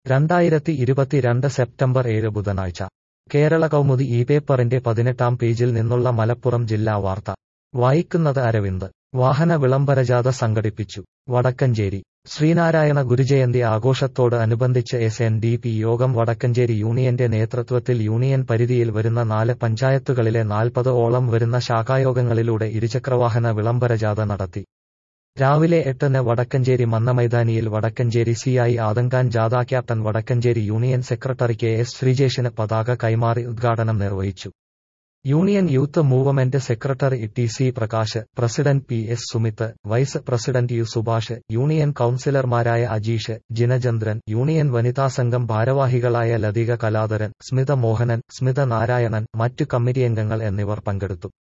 രണ്ടായിരത്തി ഇരുപത്തിരണ്ട് സെപ്റ്റംബർ ഏഴ് ബുധനാഴ്ച കേരള കൗമുദി ഈ പേപ്പറിന്റെ പതിനെട്ടാം പേജിൽ നിന്നുള്ള മലപ്പുറം ജില്ലാ വാർത്ത വായിക്കുന്നത് അരവിന്ദ് വാഹന വിളംബരജാഥ സംഘടിപ്പിച്ചു വടക്കഞ്ചേരി ശ്രീനാരായണ ഗുരുജയന്തി ആഘോഷത്തോട് അനുബന്ധിച്ച് എസ് എൻ ഡി പി യോഗം വടക്കഞ്ചേരി യൂണിയന്റെ നേതൃത്വത്തിൽ യൂണിയൻ പരിധിയിൽ വരുന്ന നാല് പഞ്ചായത്തുകളിലെ നാൽപ്പത് ഓളം വരുന്ന ശാഖായോഗങ്ങളിലൂടെ ഇരുചക്രവാഹന വിളംബരജാഥ നടത്തി രാവിലെ എട്ടിന് വടക്കഞ്ചേരി മന്നമൈതാനിയിൽ വടക്കഞ്ചേരി സി ഐ ആദങ്കാൻ ജാഥ captain Vadakkanchery union secretary K S ശ്രീജേഷിന് പതാക കൈമാറി ഉദ്ഘാടനം നിർവഹിച്ചു union youth movement secretary T C Prakash president P S Sumith vice president U Subhash union കൌൺസിലർമാരായ അജീഷ് ജിനചന്ദ്രൻ യൂണിയൻ വനിതാ സംഘം ഭാരവാഹികളായ ലതിക കലാധരൻ സ്മിത മോഹനൻ സ്മിത നാരായണൻ മറ്റു കമ്മിറ്റിയംഗങ്ങൾ എന്നിവർ പങ്കെടുത്തു